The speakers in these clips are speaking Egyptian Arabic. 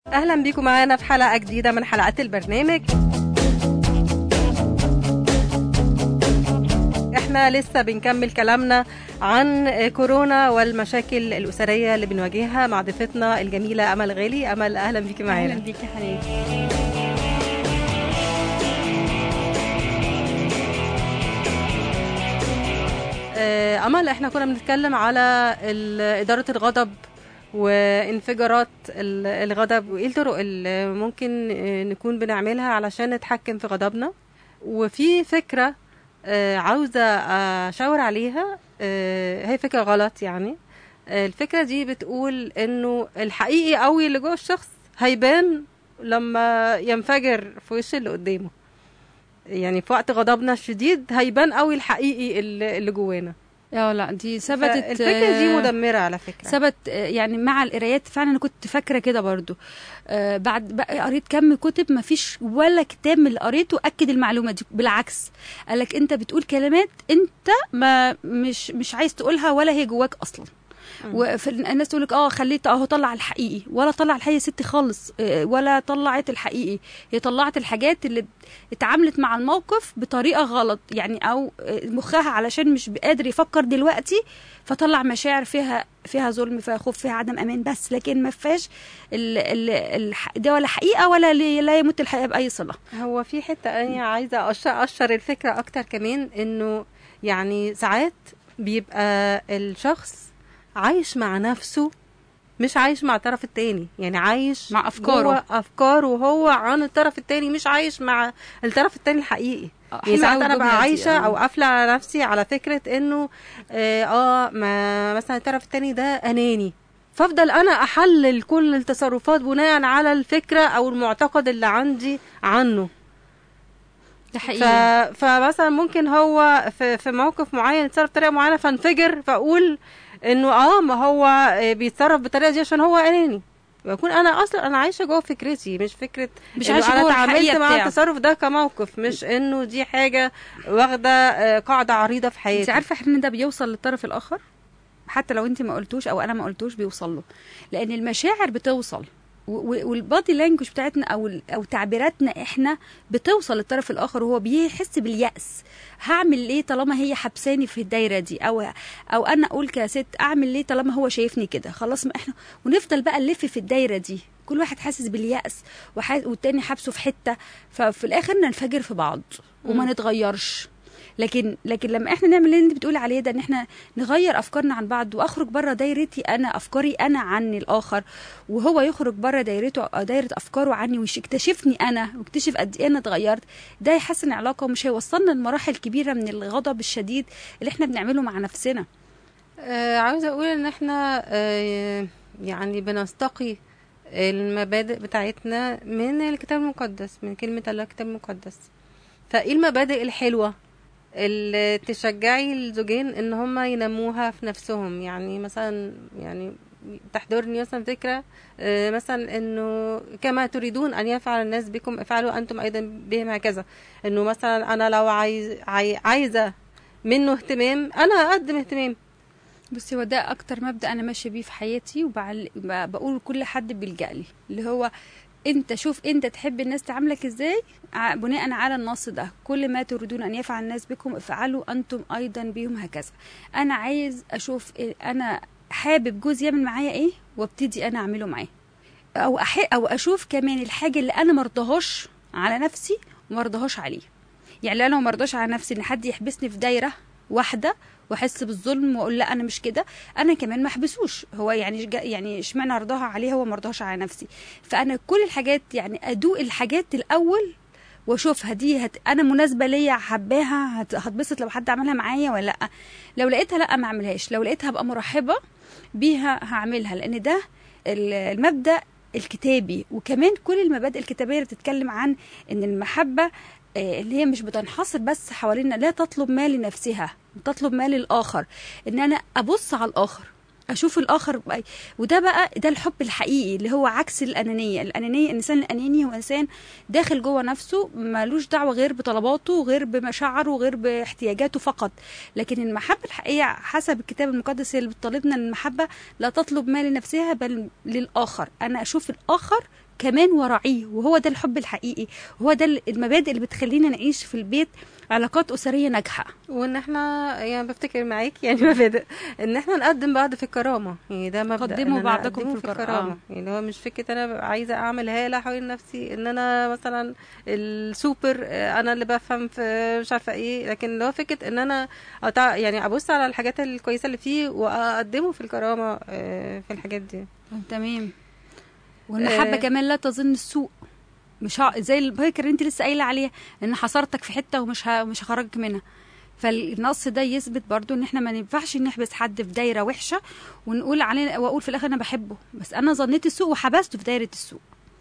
اهلا بيكم معانا في حلقه جديده من حلقات البرنامج احنا لسه بنكمل كلامنا عن كورونا والمشاكل الاسريه اللي بنواجهها مع ضيفتنا الجميله امل غالي امل اهلا بيكي معانا اهلا بيكي يا حنان آه، امل احنا كنا بنتكلم على ال- اداره الغضب وانفجارات ال- الغضب وايه الطرق اللي ممكن آه، نكون بنعملها علشان نتحكم في غضبنا وفي فكره آه، عاوزه اشاور عليها آه، هي فكره غلط يعني آه، الفكره دي بتقول انه الحقيقي قوي اللي جوه الشخص هيبان لما ينفجر في وش اللي قدامه يعني في وقت غضبنا الشديد هيبان قوي الحقيقي اللي اللي جوانا اه لا دي ثبتت الفكره دي آه، مدمره على فكره ثبت آه، يعني مع القرايات فعلا انا كنت فاكره كده برضو آه، بعد بقى قريت كم كتب ما فيش ولا كتاب من اللي قريته اكد المعلومه دي بالعكس قالك انت بتقول كلمات انت ما مش مش عايز تقولها ولا هي جواك اصلا والناس تقول لك اه خليت اهو طلع الحقيقي ولا طلع الحقيقي يا ستي خالص آه، ولا طلعت الحقيقي هي طلعت الحاجات اللي اتعاملت مع الموقف بطريقه غلط يعني او آه، مخها علشان مش قادر يفكر دلوقتي فطلع مشاعر فيها فيها ظلم فيها خوف فيها عدم امان بس لكن ما فيهاش ال- ال- الح- ده ولا حقيقه ولا لي- لا يمت الحقيقه باي صله هو في حته تانية عايزه أش- اشر الفكره اكتر كمان انه يعني ساعات بيبقى الشخص عايش مع نفسه مش عايش مع الطرف التاني يعني عايش مع أفكاره. جوه افكاره هو عن الطرف التاني مش عايش مع الطرف التاني الحقيقي آه، يعني حلوة ساعات أوي انا الجملة بقى دي، عايشه آه. او قافله على نفسي على فكره انه اه, آه ما مثلا الطرف التاني ده اناني فافضل انا احلل كل التصرفات بناء على الفكره او المعتقد اللي عندي عنه ده ف... حقيقي فمثلا ممكن هو في, في موقف معين يتصرف بطريقه معينه فانفجر فاقول انه اه ما هو آه، بيتصرف بالطريقه دي عشان هو اناني ويكون انا اصلا انا عايشه جوه فكرتي مش فكره مش إنه عايشة انا جوه اتعاملت الحقيقة مع بتاعه. التصرف ده كموقف مش انه دي حاجه واخده آه، قاعده عريضه في حياتي انت عارفه ان ده بيوصل للطرف الاخر حتى لو انت ما قلتوش او انا ما قلتوش بيوصل له لان المشاعر بتوصل والبادي لانجوج بتاعتنا او ال- او تعبيراتنا احنا بتوصل للطرف الاخر وهو بيحس باليأس هعمل ليه طالما هي حبساني في الدايره دي او او انا اقول كست اعمل ليه طالما هو شايفني كده خلاص ما احنا ونفضل بقى نلف في الدايره دي كل واحد حاسس باليأس وح- والتاني حابسه في حته ففي الاخر ننفجر في بعض وما مم. نتغيرش لكن لكن لما احنا نعمل اللي انت بتقولي عليه ده ان احنا نغير افكارنا عن بعض واخرج بره دايرتي انا افكاري انا عن الاخر وهو يخرج بره دايرته أو دايره افكاره عني ويكتشفني انا ويكتشف قد ايه انا اتغيرت ده يحسن العلاقه ومش هيوصلنا لمراحل كبيره من الغضب الشديد اللي احنا بنعمله مع نفسنا آه عاوزه اقول ان احنا آه يعني بنستقي المبادئ بتاعتنا من الكتاب المقدس من كلمه الله الكتاب المقدس فايه المبادئ الحلوه اللي تشجعي الزوجين ان هم ينموها في نفسهم يعني مثلا يعني تحضرني مثلا فكره آه، مثلا انه كما تريدون ان يفعل الناس بكم افعلوا انتم ايضا بهم هكذا انه مثلا انا لو عايز عاي- عايزه منه اهتمام انا اقدم اهتمام بصي هو ده اكتر مبدا انا ماشيه بيه في حياتي وبقول لكل حد بيلجأ لي اللي هو انت شوف انت تحب الناس تعاملك ازاي ع- بناء على النص ده كل ما تريدون ان يفعل الناس بكم افعلوا انتم ايضا بهم هكذا انا عايز اشوف إيه- انا حابب جوزي يعمل معايا ايه وابتدي انا اعمله معاه او أح او اشوف كمان الحاجه اللي انا مرضهاش على نفسي ومرضهاش عليه يعني انا مرضاش على نفسي ان حد يحبسني في دايره واحده واحس بالظلم واقول لا انا مش كده انا كمان ما احبسوش هو يعني جا- يعني اشمعنى ارضاها عليه هو ما ارضاهاش على نفسي فانا كل الحاجات يعني ادوق الحاجات الاول واشوفها دي هت... انا مناسبه ليا حباها هت... هتبسط لو حد عملها معايا ولا لا لو لقيتها لا ما اعملهاش لو لقيتها ابقى مرحبه بيها هعملها لان ده ال- المبدا الكتابي وكمان كل المبادئ الكتابيه اللي بتتكلم عن ان المحبه آه، اللي هي مش بتنحصر بس حوالينا لا تطلب ما لنفسها تطلب ما للاخر ان انا ابص على الاخر اشوف الاخر بقى وده بقى ده الحب الحقيقي اللي هو عكس الانانيه الانانيه الانسان الاناني هو انسان داخل جوه نفسه ملوش دعوه غير بطلباته غير بمشاعره غير باحتياجاته فقط لكن المحبه الحقيقيه حسب الكتاب المقدس اللي بتطالبنا ان المحبه لا تطلب ما لنفسها بل للاخر انا اشوف الاخر كمان وراعيه وهو ده الحب الحقيقي وهو ده المبادئ اللي بتخلينا نعيش في البيت علاقات اسريه ناجحه وان احنا يعني بفتكر معاك يعني مبادئ ان احنا نقدم بعض في الكرامه يعني ده مبدا قدموا إن أنا بعضكم أقدمه في الكرامة. يعني هو مش فكره انا ببقى عايزه اعمل هاله حوالين نفسي ان انا مثلا السوبر آه، انا اللي بفهم في مش عارفه ايه لكن اللي هو فكره ان انا أتع... يعني ابص على الحاجات الكويسه اللي فيه واقدمه في الكرامه آه، في الحاجات دي تمام والمحبه آه. كمان لا تظن السوء مش ه... زي الفكره اللي انت لسه قايله عليها ان حصرتك في حته ومش ه... مش هخرجك منها فالنص ده يثبت برضو ان احنا ما ينفعش نحبس حد في دايره وحشه ونقول عليه واقول في الاخر انا بحبه بس انا ظنيت السوء وحبسته في دايره السوء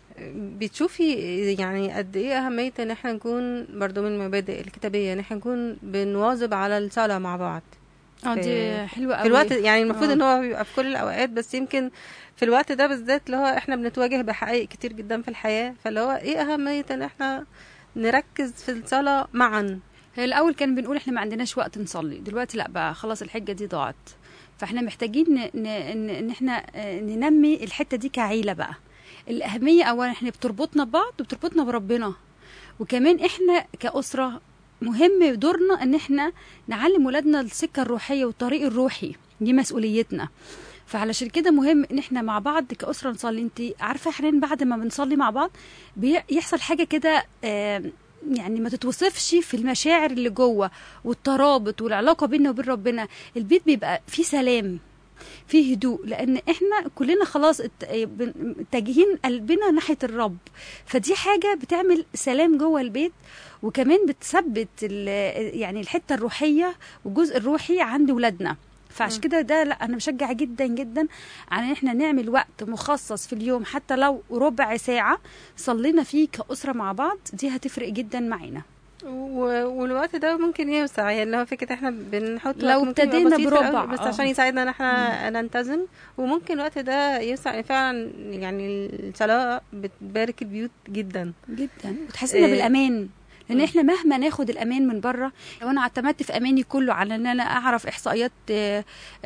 بتشوفي يعني قد ايه اهميه ان احنا نكون برضو من المبادئ الكتابيه ان احنا نكون بنواظب على الصلاه مع بعض اه في- دي حلوه قوي في الوقت يعني المفروض آه. ان هو بيبقى في كل الاوقات بس يمكن في الوقت ده بالذات اللي هو احنا بنتواجه بحقائق كتير جدا في الحياه فاللي هو ايه اهميه ان احنا نركز في الصلاه معا هي الاول كان بنقول احنا ما عندناش وقت نصلي دلوقتي لا بقى خلاص الحجه دي ضاعت فاحنا محتاجين ن- ن- ان ان احنا آه، ننمي الحته دي كعيله بقى الاهميه اولا احنا بتربطنا ببعض وبتربطنا بربنا وكمان احنا كاسره مهم دورنا ان احنا نعلم ولادنا السكه الروحيه والطريق الروحي دي مسؤوليتنا فعلشان كده مهم ان احنا مع بعض كاسره نصلي انت عارفه احيانا بعد ما بنصلي مع بعض بيحصل حاجه كده آه، يعني ما تتوصفش في المشاعر اللي جوه والترابط والعلاقه بيننا وبين ربنا البيت بيبقى فيه سلام فيه هدوء لان احنا كلنا خلاص ات- بن- متجهين قلبنا ناحيه الرب فدي حاجه بتعمل سلام جوه البيت وكمان بتثبت ال- يعني الحته الروحيه والجزء الروحي عند ولادنا فعشان كده ده لا انا بشجع جدا جدا على ان احنا نعمل وقت مخصص في اليوم حتى لو ربع ساعه صلينا فيه كاسره مع بعض دي هتفرق جدا معانا و- والوقت ده ممكن يوسع يعني اللي هو فكره احنا بنحط لو وقت ممكن يبقى ابتدينا بسيط في الأول، بربع، بس آه. عشان يساعدنا ان احنا ننتظم وممكن الوقت ده يوسع يعني فعلا يعني الصلاه بتبارك البيوت جدا جدا وتحسسنا إيه. بالامان لان احنا مهما ناخد الامان من بره لو انا اعتمدت في اماني كله على ان انا اعرف احصائيات آه،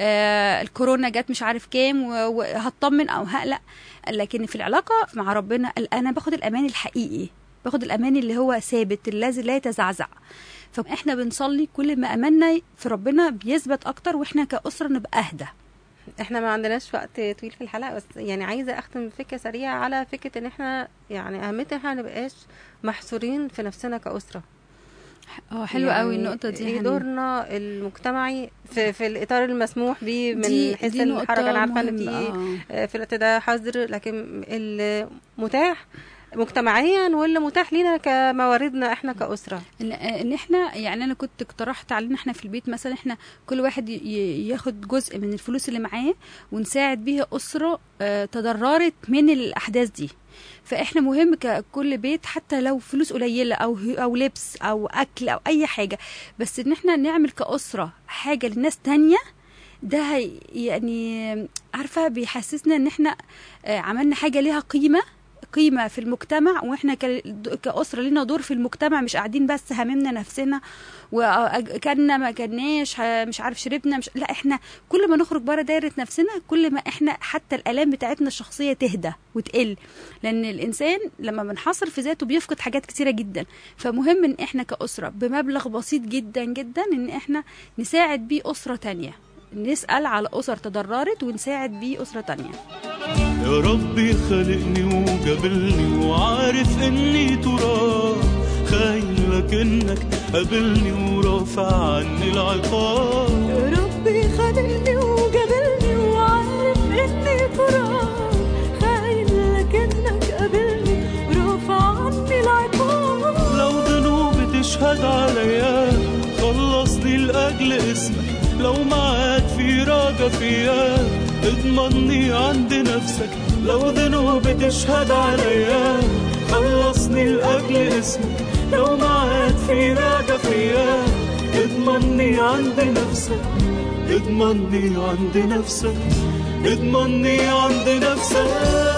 آه، الكورونا جت مش عارف كام و- وهطمن او هقلق لكن في العلاقه مع ربنا ال- انا باخد الامان الحقيقي باخد الامان اللي هو ثابت الذي لا يتزعزع فاحنا بنصلي كل ما اماننا في ربنا بيثبت اكتر واحنا كاسره نبقى اهدى احنا ما عندناش وقت طويل في الحلقه بس يعني عايزه اختم بفكره سريعه على فكره ان احنا يعني اهميه ان احنا ما نبقاش محصورين في نفسنا كاسره اه حلوه قوي يعني النقطه دي ايه هني. دورنا المجتمعي في, في الاطار المسموح به دي- من حيث دي نقطة الحركه انا عارفه ان مهمة، في آه. آه، في الوقت ده حظر لكن المتاح مجتمعيا واللي متاح لينا كمواردنا احنا كاسره ان ان احنا يعني انا كنت اقترحت علينا احنا في البيت مثلا احنا كل واحد ي- ي- ياخد جزء من الفلوس اللي معاه ونساعد بيها اسره آه، تضررت من الاحداث دي فاحنا مهم ككل بيت حتى لو فلوس قليله او ه- او لبس او اكل او اي حاجه بس ان احنا نعمل كاسره حاجه للناس تانية ده هي يعني عارفه بيحسسنا ان احنا آه، عملنا حاجه ليها قيمه قيمه في المجتمع واحنا ك- كاسره لينا دور في المجتمع مش قاعدين بس هاممنا نفسنا وكلنا ما كلناش ه- مش عارف شربنا مش لا احنا كل ما نخرج بره دايره نفسنا كل ما احنا حتى الالام بتاعتنا الشخصيه تهدى وتقل لان الانسان لما بنحصر في ذاته بيفقد حاجات كتيره جدا فمهم ان احنا كاسره بمبلغ بسيط جدا جدا ان احنا نساعد بيه اسره تانية نسال على اسر تضررت ونساعد بيه اسره تانية يا ربي خلقني وجابلني وعارف اني تراب خاين لكنك قابلني ورافع عني العقاب يا ربي خلقني وجابلني وعارف اني تراب خاين لكنك قابلني ورافع عني العقاب لو ذنوبي تشهد عليا خلصني لاجل اسمك لو معاك في راجة فيا اضمني عند نفسك لو ذنوبي تشهد عليا خلصني لاجل اسمك لو معاك في راجة فيا اضمني عند نفسك اضمني عند نفسك اضمني عند نفسك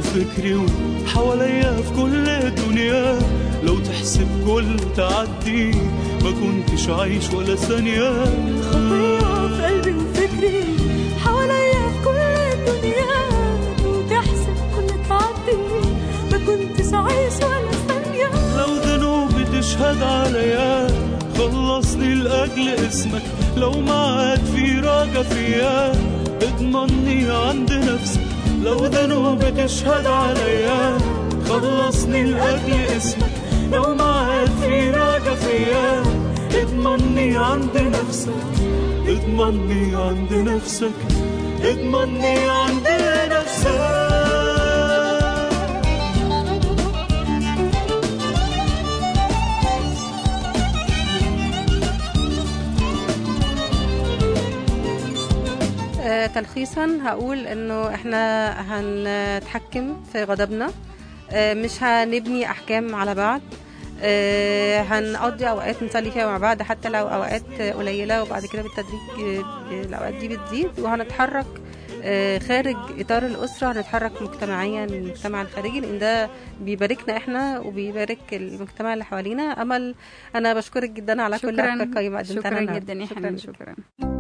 وفكري وحواليا في كل الدنيا لو تحسب كل تعدي ما كنتش عايش ولا ثانية خطية في قلبي وفكري حواليا في كل الدنيا وتحسب كل تعدي ما كنتش عايش ولا ثانية لو ذنوبي تشهد عليا خلصني لأجل اسمك لو معاك في راجة فيا اضمني عند نفسك لو ذنوبي تشهد عليا خلصني لأجل اسمك لو معاك في راجة فيا اضمني عند نفسك اضمني عند نفسك اضمني عند نفسك آه، تلخيصا هقول انه احنا هنتحكم في غضبنا آه، مش هنبني احكام على بعض آه، هنقضي اوقات نصلي فيها مع بعض حتى لو اوقات قليله وبعد كده بالتدريج آه، الاوقات دي بتزيد وهنتحرك آه، خارج اطار الاسره هنتحرك مجتمعيا المجتمع الخارجي لان ده بيباركنا احنا وبيبارك المجتمع اللي حوالينا امل انا بشكرك جدا على كل شكرا افكار قيمه قدمتها شكرا النهاردة. جدا يا شكراً حنان لك. شكرا